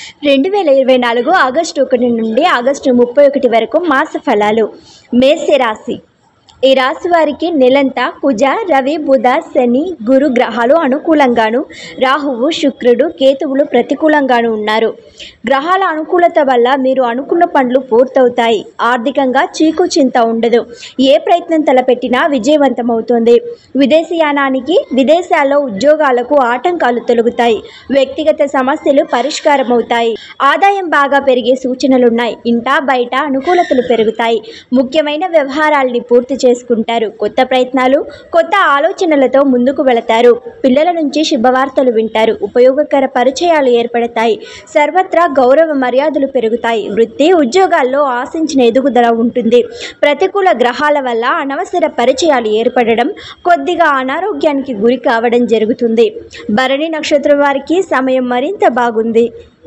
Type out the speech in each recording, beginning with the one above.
రెండు వేల ఇరవై నాలుగు ఆగస్టు ఒకటి నుండి ఆగస్టు ముప్పై ఒకటి వరకు మాస ఫలాలు మేష రాశి ఈ రాశి వారికి నెలంతా కుజ రవి బుధ శని గురు గ్రహాలు అనుకూలంగాను రాహువు శుక్రుడు కేతువులు ప్రతికూలంగాను ఉన్నారు గ్రహాల అనుకూలత వల్ల మీరు అనుకున్న పనులు పూర్తవుతాయి ఆర్థికంగా చీకు చింత ఉండదు ఏ ప్రయత్నం తలపెట్టినా విజయవంతమవుతుంది విదేశీయానానికి విదేశాల్లో ఉద్యోగాలకు ఆటంకాలు తొలగుతాయి వ్యక్తిగత సమస్యలు పరిష్కారమవుతాయి ఆదాయం బాగా పెరిగే సూచనలున్నాయి ఇంటా బయట అనుకూలతలు పెరుగుతాయి ముఖ్యమైన వ్యవహారాల్ని పూర్తి చేసుకుంటారు కొత్త ప్రయత్నాలు కొత్త ఆలోచనలతో ముందుకు వెళతారు పిల్లల నుంచి శుభవార్తలు వింటారు ఉపయోగకర పరిచయాలు ఏర్పడతాయి సర్వత్రా గౌరవ మర్యాదలు పెరుగుతాయి వృత్తి ఉద్యోగాల్లో ఆశించిన ఎదుగుదల ఉంటుంది ప్రతికూల గ్రహాల వల్ల అనవసర పరిచయాలు ఏర్పడడం కొద్దిగా అనారోగ్యానికి గురి కావడం జరుగుతుంది భరణి నక్షత్రం వారికి సమయం మరింత బాగుంది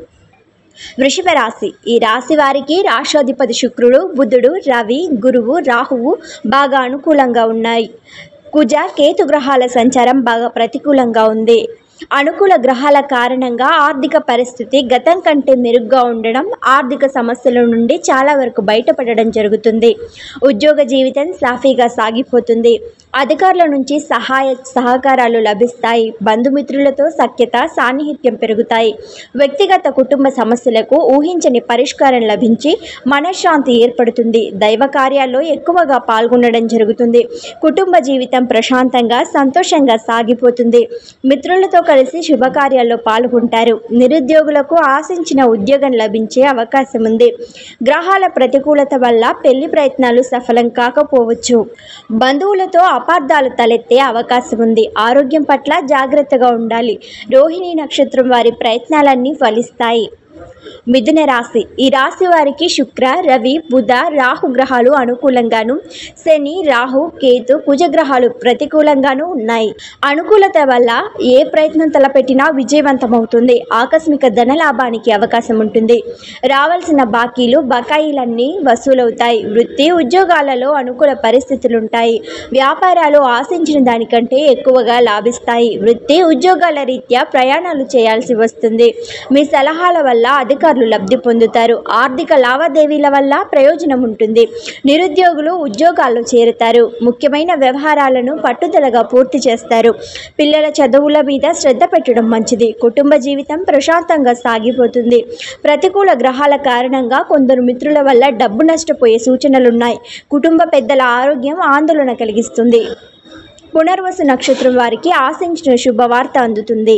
వృషభ రాశి ఈ రాశి వారికి రాష్ట్రాధిపతి శుక్రుడు బుధుడు రవి గురువు రాహువు బాగా అనుకూలంగా ఉన్నాయి కుజ కేతు గ్రహాల సంచారం బాగా ప్రతికూలంగా ఉంది అనుకూల గ్రహాల కారణంగా ఆర్థిక పరిస్థితి గతం కంటే మెరుగ్గా ఉండడం ఆర్థిక సమస్యల నుండి చాలా వరకు బయటపడడం జరుగుతుంది ఉద్యోగ జీవితం సాఫీగా సాగిపోతుంది అధికారుల నుంచి సహాయ సహకారాలు లభిస్తాయి బంధుమిత్రులతో సఖ్యత సాన్నిహిత్యం పెరుగుతాయి వ్యక్తిగత కుటుంబ సమస్యలకు ఊహించని పరిష్కారం లభించి మనశ్శాంతి ఏర్పడుతుంది దైవ కార్యాల్లో ఎక్కువగా పాల్గొనడం జరుగుతుంది కుటుంబ జీవితం ప్రశాంతంగా సంతోషంగా సాగిపోతుంది మిత్రులతో కలిసి శుభకార్యాల్లో పాల్గొంటారు నిరుద్యోగులకు ఆశించిన ఉద్యోగం లభించే అవకాశం ఉంది గ్రహాల ప్రతికూలత వల్ల పెళ్లి ప్రయత్నాలు సఫలం కాకపోవచ్చు బంధువులతో అపార్థాలు తలెత్తే అవకాశం ఉంది ఆరోగ్యం పట్ల జాగ్రత్తగా ఉండాలి రోహిణి నక్షత్రం వారి ప్రయత్నాలన్నీ ఫలిస్తాయి మిథున రాశి ఈ రాశి వారికి శుక్ర రవి బుధ రాహు గ్రహాలు అనుకూలంగాను శని రాహు కేతు కుజగ్రహాలు ప్రతికూలంగాను ఉన్నాయి అనుకూలత వల్ల ఏ ప్రయత్నం తలపెట్టినా విజయవంతమవుతుంది ఆకస్మిక ధన లాభానికి అవకాశం ఉంటుంది రావాల్సిన బాకీలు బకాయిలన్నీ వసూలవుతాయి వృత్తి ఉద్యోగాలలో అనుకూల పరిస్థితులు ఉంటాయి వ్యాపారాలు ఆశించిన దానికంటే ఎక్కువగా లాభిస్తాయి వృత్తి ఉద్యోగాల రీత్యా ప్రయాణాలు చేయాల్సి వస్తుంది మీ సలహాల వల్ల అధికారులు లబ్ధి పొందుతారు ఆర్థిక లావాదేవీల వల్ల ప్రయోజనం ఉంటుంది నిరుద్యోగులు ఉద్యోగాల్లో చేరుతారు ముఖ్యమైన వ్యవహారాలను పట్టుదలగా పూర్తి చేస్తారు పిల్లల చదువుల మీద శ్రద్ధ పెట్టడం మంచిది కుటుంబ జీవితం ప్రశాంతంగా సాగిపోతుంది ప్రతికూల గ్రహాల కారణంగా కొందరు మిత్రుల వల్ల డబ్బు నష్టపోయే సూచనలున్నాయి కుటుంబ పెద్దల ఆరోగ్యం ఆందోళన కలిగిస్తుంది పునర్వసు నక్షత్రం వారికి ఆశించిన శుభవార్త అందుతుంది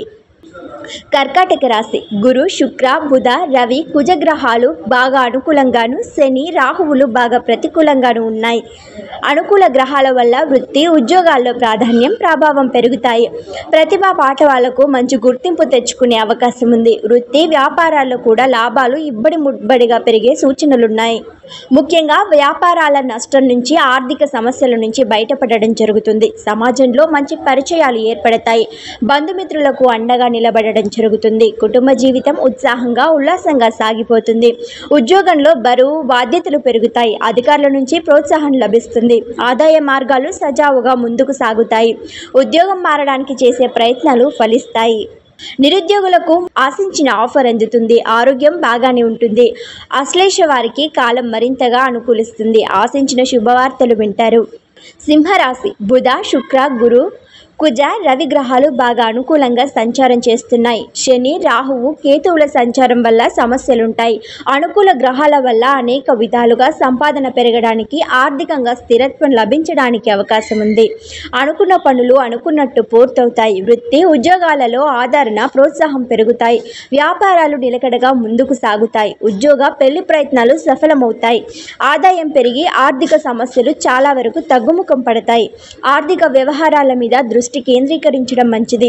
కర్కాటక రాశి గురు శుక్ర బుధ రవి కుజగ్రహాలు బాగా అనుకూలంగాను శని రాహువులు బాగా ప్రతికూలంగాను ఉన్నాయి అనుకూల గ్రహాల వల్ల వృత్తి ఉద్యోగాల్లో ప్రాధాన్యం ప్రభావం పెరుగుతాయి ప్రతిభా పాఠవాలకు మంచి గుర్తింపు తెచ్చుకునే అవకాశం ఉంది వృత్తి వ్యాపారాల్లో కూడా లాభాలు ఇబ్బడి ముబ్బడిగా పెరిగే సూచనలున్నాయి ముఖ్యంగా వ్యాపారాల నష్టం నుంచి ఆర్థిక సమస్యల నుంచి బయటపడడం జరుగుతుంది సమాజంలో మంచి పరిచయాలు ఏర్పడతాయి బంధుమిత్రులకు అండగా నిలబడడం జరుగుతుంది కుటుంబ జీవితం ఉత్సాహంగా ఉల్లాసంగా సాగిపోతుంది ఉద్యోగంలో బరువు బాధ్యతలు పెరుగుతాయి అధికారుల నుంచి ప్రోత్సాహం లభిస్తుంది ఆదాయ మార్గాలు సజావుగా ముందుకు సాగుతాయి ఉద్యోగం మారడానికి చేసే ప్రయత్నాలు ఫలిస్తాయి నిరుద్యోగులకు ఆశించిన ఆఫర్ అందుతుంది ఆరోగ్యం బాగానే ఉంటుంది అశ్లేష వారికి కాలం మరింతగా అనుకూలిస్తుంది ఆశించిన శుభవార్తలు వింటారు సింహరాశి బుధ శుక్ర గురు కుజ రవి గ్రహాలు బాగా అనుకూలంగా సంచారం చేస్తున్నాయి శని రాహువు కేతువుల సంచారం వల్ల సమస్యలుంటాయి అనుకూల గ్రహాల వల్ల అనేక విధాలుగా సంపాదన పెరగడానికి ఆర్థికంగా స్థిరత్వం లభించడానికి అవకాశం ఉంది అనుకున్న పనులు అనుకున్నట్టు పూర్తవుతాయి వృత్తి ఉద్యోగాలలో ఆదరణ ప్రోత్సాహం పెరుగుతాయి వ్యాపారాలు నిలకడగా ముందుకు సాగుతాయి ఉద్యోగ పెళ్లి ప్రయత్నాలు సఫలమవుతాయి ఆదాయం పెరిగి ఆర్థిక సమస్యలు చాలా వరకు తగ్గుముఖం పడతాయి ఆర్థిక వ్యవహారాల మీద దృష్టి కేంద్రీకరించడం మంచిది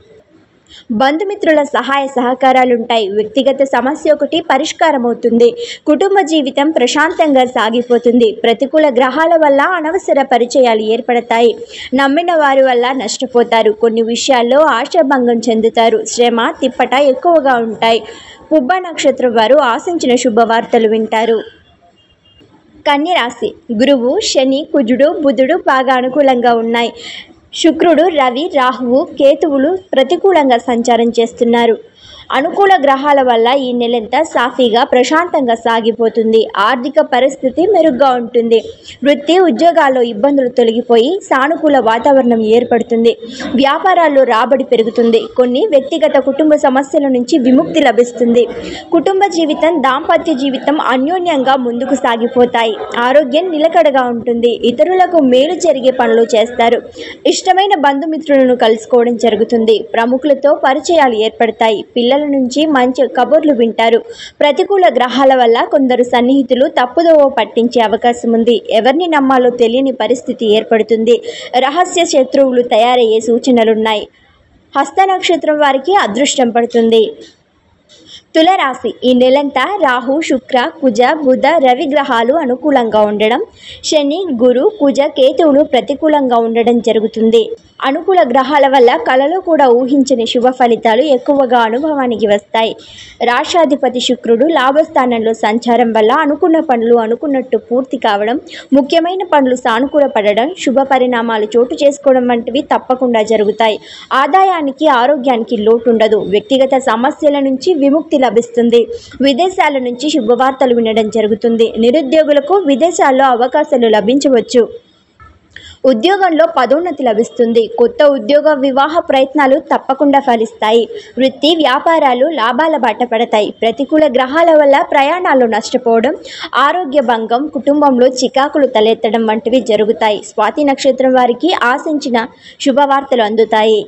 బంధుమిత్రుల సహాయ సహకారాలుంటాయి వ్యక్తిగత సమస్య ఒకటి పరిష్కారం అవుతుంది కుటుంబ జీవితం ప్రశాంతంగా సాగిపోతుంది ప్రతికూల గ్రహాల వల్ల అనవసర పరిచయాలు ఏర్పడతాయి నమ్మిన వారి వల్ల నష్టపోతారు కొన్ని విషయాల్లో ఆశాభంగం చెందుతారు శ్రమ తిప్పట ఎక్కువగా ఉంటాయి పుబ్బ నక్షత్రం వారు ఆశించిన శుభవార్తలు వింటారు కన్యరాశి గురువు శని కుజుడు బుధుడు బాగా అనుకూలంగా ఉన్నాయి శుక్రుడు రవి రాహువు కేతువులు ప్రతికూలంగా సంచారం చేస్తున్నారు అనుకూల గ్రహాల వల్ల ఈ నెలంతా సాఫీగా ప్రశాంతంగా సాగిపోతుంది ఆర్థిక పరిస్థితి మెరుగ్గా ఉంటుంది వృత్తి ఉద్యోగాల్లో ఇబ్బందులు తొలగిపోయి సానుకూల వాతావరణం ఏర్పడుతుంది వ్యాపారాల్లో రాబడి పెరుగుతుంది కొన్ని వ్యక్తిగత కుటుంబ సమస్యల నుంచి విముక్తి లభిస్తుంది కుటుంబ జీవితం దాంపత్య జీవితం అన్యోన్యంగా ముందుకు సాగిపోతాయి ఆరోగ్యం నిలకడగా ఉంటుంది ఇతరులకు మేలు జరిగే పనులు చేస్తారు ఇష్టమైన బంధుమిత్రులను కలుసుకోవడం జరుగుతుంది ప్రముఖులతో పరిచయాలు ఏర్పడతాయి పిల్లల నుంచి మంచి కబుర్లు వింటారు ప్రతికూల గ్రహాల వల్ల కొందరు సన్నిహితులు తప్పుదోవ పట్టించే అవకాశం ఉంది ఎవరిని నమ్మాలో తెలియని పరిస్థితి ఏర్పడుతుంది రహస్య శత్రువులు తయారయ్యే సూచనలున్నాయి హస్త నక్షత్రం వారికి అదృష్టం పడుతుంది తులరాశి ఈ నెలంతా రాహు శుక్ర కుజ బుధ రవి గ్రహాలు అనుకూలంగా ఉండడం శని గురు కుజ కేతువులు ప్రతికూలంగా ఉండడం జరుగుతుంది అనుకూల గ్రహాల వల్ల కళలో కూడా ఊహించని శుభ ఫలితాలు ఎక్కువగా అనుభవానికి వస్తాయి రాష్ట్రాధిపతి శుక్రుడు లాభస్థానంలో సంచారం వల్ల అనుకున్న పనులు అనుకున్నట్టు పూర్తి కావడం ముఖ్యమైన పనులు సానుకూల పడడం శుభ పరిణామాలు చోటు చేసుకోవడం వంటివి తప్పకుండా జరుగుతాయి ఆదాయానికి ఆరోగ్యానికి లోటు ఉండదు వ్యక్తిగత సమస్యల నుంచి విముక్తి లభిస్తుంది విదేశాల నుంచి శుభవార్తలు వినడం జరుగుతుంది నిరుద్యోగులకు విదేశాల్లో అవకాశాలు లభించవచ్చు ఉద్యోగంలో పదోన్నతి లభిస్తుంది కొత్త ఉద్యోగ వివాహ ప్రయత్నాలు తప్పకుండా ఫలిస్తాయి వృత్తి వ్యాపారాలు లాభాల బాట పడతాయి ప్రతికూల గ్రహాల వల్ల ప్రయాణాలు నష్టపోవడం ఆరోగ్య భంగం కుటుంబంలో చికాకులు తలెత్తడం వంటివి జరుగుతాయి స్వాతి నక్షత్రం వారికి ఆశించిన శుభవార్తలు అందుతాయి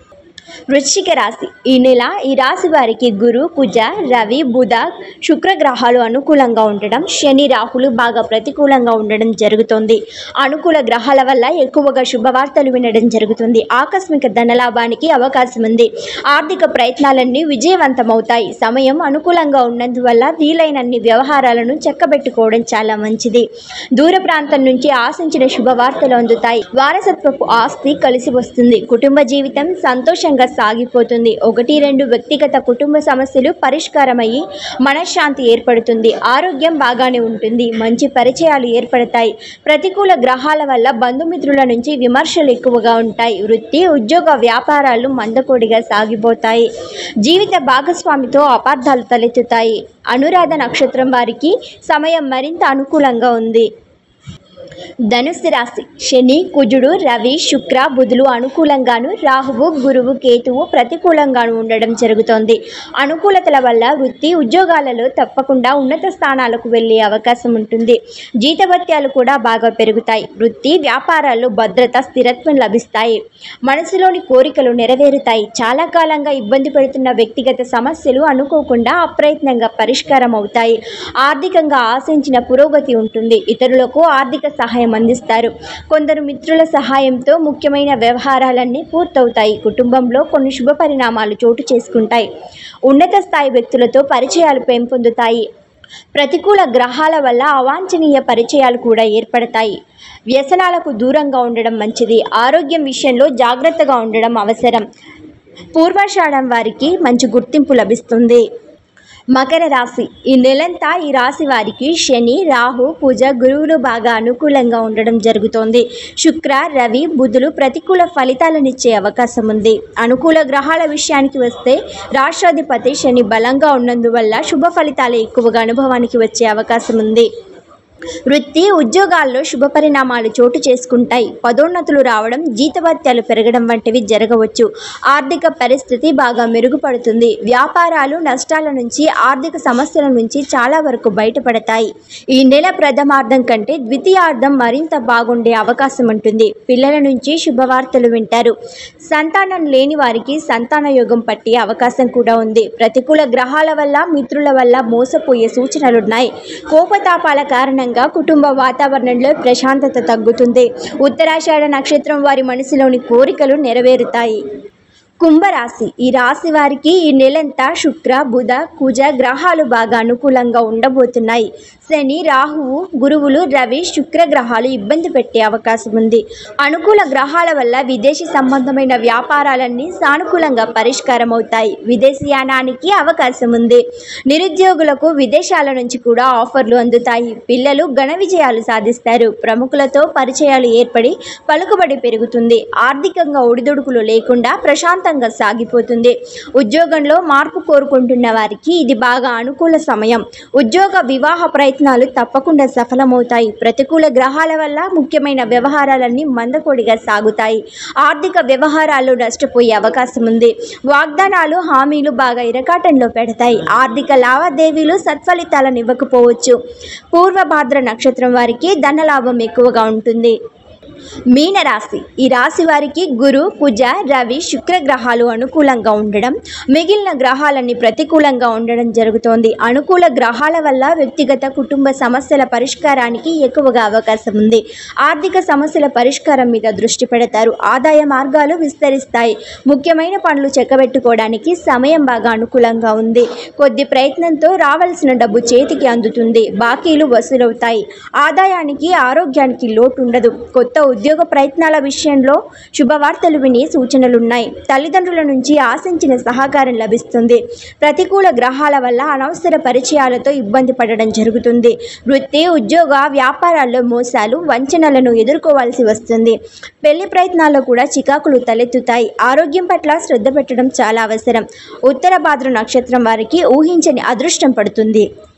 వృశ్చిక రాశి ఈ నెల ఈ రాశి వారికి గురు కుజ రవి బుధ శుక్ర గ్రహాలు అనుకూలంగా ఉండడం శని రాహులు బాగా ప్రతికూలంగా ఉండడం జరుగుతుంది అనుకూల గ్రహాల వల్ల ఎక్కువగా శుభవార్తలు వినడం జరుగుతుంది ఆకస్మిక ధనలాభానికి అవకాశం ఉంది ఆర్థిక ప్రయత్నాలన్నీ విజయవంతమవుతాయి సమయం అనుకూలంగా ఉన్నందువల్ల వీలైనన్ని వ్యవహారాలను చెక్కబెట్టుకోవడం చాలా మంచిది దూర ప్రాంతం నుంచి ఆశించిన శుభవార్తలు అందుతాయి వారసత్వపు ఆస్తి కలిసి వస్తుంది కుటుంబ జీవితం సంతోషంగా సాగిపోతుంది ఒకటి రెండు వ్యక్తిగత కుటుంబ సమస్యలు పరిష్కారమయ్యి మనశ్శాంతి ఏర్పడుతుంది ఆరోగ్యం బాగానే ఉంటుంది మంచి పరిచయాలు ఏర్పడతాయి ప్రతికూల గ్రహాల వల్ల బంధుమిత్రుల నుంచి విమర్శలు ఎక్కువగా ఉంటాయి వృత్తి ఉద్యోగ వ్యాపారాలు మందకోడిగా సాగిపోతాయి జీవిత భాగస్వామితో అపార్థాలు తలెత్తుతాయి అనురాధ నక్షత్రం వారికి సమయం మరింత అనుకూలంగా ఉంది ధనుస్సు రాశి శని కుజుడు రవి శుక్ర బుధులు అనుకూలంగాను రాహువు గురువు కేతువు ప్రతికూలంగాను ఉండడం జరుగుతోంది అనుకూలతల వల్ల వృత్తి ఉద్యోగాలలో తప్పకుండా ఉన్నత స్థానాలకు వెళ్ళే అవకాశం ఉంటుంది జీతభత్యాలు కూడా బాగా పెరుగుతాయి వృత్తి వ్యాపారాల్లో భద్రత స్థిరత్వం లభిస్తాయి మనసులోని కోరికలు నెరవేరుతాయి చాలా కాలంగా ఇబ్బంది పెడుతున్న వ్యక్తిగత సమస్యలు అనుకోకుండా అప్రయత్నంగా పరిష్కారం అవుతాయి ఆర్థికంగా ఆశించిన పురోగతి ఉంటుంది ఇతరులకు ఆర్థిక సహాయం అందిస్తారు కొందరు మిత్రుల సహాయంతో ముఖ్యమైన వ్యవహారాలన్నీ పూర్తవుతాయి కుటుంబంలో కొన్ని శుభ పరిణామాలు చోటు చేసుకుంటాయి ఉన్నత స్థాయి వ్యక్తులతో పరిచయాలు పెంపొందుతాయి ప్రతికూల గ్రహాల వల్ల అవాంఛనీయ పరిచయాలు కూడా ఏర్పడతాయి వ్యసనాలకు దూరంగా ఉండడం మంచిది ఆరోగ్యం విషయంలో జాగ్రత్తగా ఉండడం అవసరం పూర్వాషాఢం వారికి మంచి గుర్తింపు లభిస్తుంది మకర రాశి ఈ నెలంతా ఈ రాశి వారికి శని రాహు పూజ గురువులు బాగా అనుకూలంగా ఉండడం జరుగుతోంది శుక్ర రవి బుధులు ప్రతికూల ఫలితాలనిచ్చే అవకాశం ఉంది అనుకూల గ్రహాల విషయానికి వస్తే రాష్ట్రాధిపతి శని బలంగా ఉన్నందువల్ల శుభ ఫలితాలు ఎక్కువగా అనుభవానికి వచ్చే అవకాశం ఉంది వృత్తి ఉద్యోగాల్లో శుభ పరిణామాలు చోటు చేసుకుంటాయి పదోన్నతులు రావడం జీతభత్యాలు పెరగడం వంటివి జరగవచ్చు ఆర్థిక పరిస్థితి బాగా మెరుగుపడుతుంది వ్యాపారాలు నష్టాల నుంచి ఆర్థిక సమస్యల నుంచి చాలా వరకు బయటపడతాయి ఈ నెల ప్రథమార్థం కంటే ద్వితీయార్థం మరింత బాగుండే అవకాశం ఉంటుంది పిల్లల నుంచి శుభవార్తలు వింటారు సంతానం లేని వారికి సంతాన యోగం పట్టే అవకాశం కూడా ఉంది ప్రతికూల గ్రహాల వల్ల మిత్రుల వల్ల మోసపోయే సూచనలున్నాయి కోపతాపాల కారణంగా కుటుంబ వాతావరణంలో ప్రశాంతత తగ్గుతుంది ఉత్తరాషాఢ నక్షత్రం వారి మనసులోని కోరికలు నెరవేరుతాయి కుంభరాశి ఈ రాశి వారికి ఈ నెలంతా శుక్ర బుధ కుజ గ్రహాలు బాగా అనుకూలంగా ఉండబోతున్నాయి శని రాహువు గురువులు రవి శుక్ర గ్రహాలు ఇబ్బంది పెట్టే అవకాశం ఉంది అనుకూల గ్రహాల వల్ల విదేశీ సంబంధమైన వ్యాపారాలన్నీ సానుకూలంగా పరిష్కారం అవుతాయి విదేశీయానానికి అవకాశం ఉంది నిరుద్యోగులకు విదేశాల నుంచి కూడా ఆఫర్లు అందుతాయి పిల్లలు ఘన విజయాలు సాధిస్తారు ప్రముఖులతో పరిచయాలు ఏర్పడి పలుకుబడి పెరుగుతుంది ఆర్థికంగా ఒడిదుడుకులు లేకుండా ప్రశాంత ప్రశాంతంగా సాగిపోతుంది ఉద్యోగంలో మార్పు కోరుకుంటున్న వారికి ఇది బాగా అనుకూల సమయం ఉద్యోగ వివాహ ప్రయత్నాలు తప్పకుండా సఫలమవుతాయి ప్రతికూల గ్రహాల వల్ల ముఖ్యమైన వ్యవహారాలన్నీ మందకోడిగా సాగుతాయి ఆర్థిక వ్యవహారాలు నష్టపోయే అవకాశం ఉంది వాగ్దానాలు హామీలు బాగా ఇరకాటంలో పెడతాయి ఆర్థిక లావాదేవీలు సత్ఫలితాలను ఇవ్వకపోవచ్చు పూర్వభాద్ర నక్షత్రం వారికి ధనలాభం ఎక్కువగా ఉంటుంది మీనరాశి ఈ రాశి వారికి గురు కుజ రవి శుక్ర గ్రహాలు అనుకూలంగా ఉండడం మిగిలిన గ్రహాలన్నీ ప్రతికూలంగా ఉండడం జరుగుతోంది అనుకూల గ్రహాల వల్ల వ్యక్తిగత కుటుంబ సమస్యల పరిష్కారానికి ఎక్కువగా అవకాశం ఉంది ఆర్థిక సమస్యల పరిష్కారం మీద దృష్టి పెడతారు ఆదాయ మార్గాలు విస్తరిస్తాయి ముఖ్యమైన పనులు చెక్కబెట్టుకోవడానికి సమయం బాగా అనుకూలంగా ఉంది కొద్ది ప్రయత్నంతో రావాల్సిన డబ్బు చేతికి అందుతుంది బాకీలు వసూలవుతాయి ఆదాయానికి ఆరోగ్యానికి లోటు ఉండదు కొత్త ఉద్యోగ ప్రయత్నాల విషయంలో శుభవార్తలు విని సూచనలున్నాయి తల్లిదండ్రుల నుంచి ఆశించిన సహకారం లభిస్తుంది ప్రతికూల గ్రహాల వల్ల అనవసర పరిచయాలతో ఇబ్బంది పడడం జరుగుతుంది వృత్తి ఉద్యోగ వ్యాపారాల్లో మోసాలు వంచనలను ఎదుర్కోవాల్సి వస్తుంది పెళ్లి ప్రయత్నాల్లో కూడా చికాకులు తలెత్తుతాయి ఆరోగ్యం పట్ల శ్రద్ధ పెట్టడం చాలా అవసరం ఉత్తర భాద్ర నక్షత్రం వారికి ఊహించని అదృష్టం పడుతుంది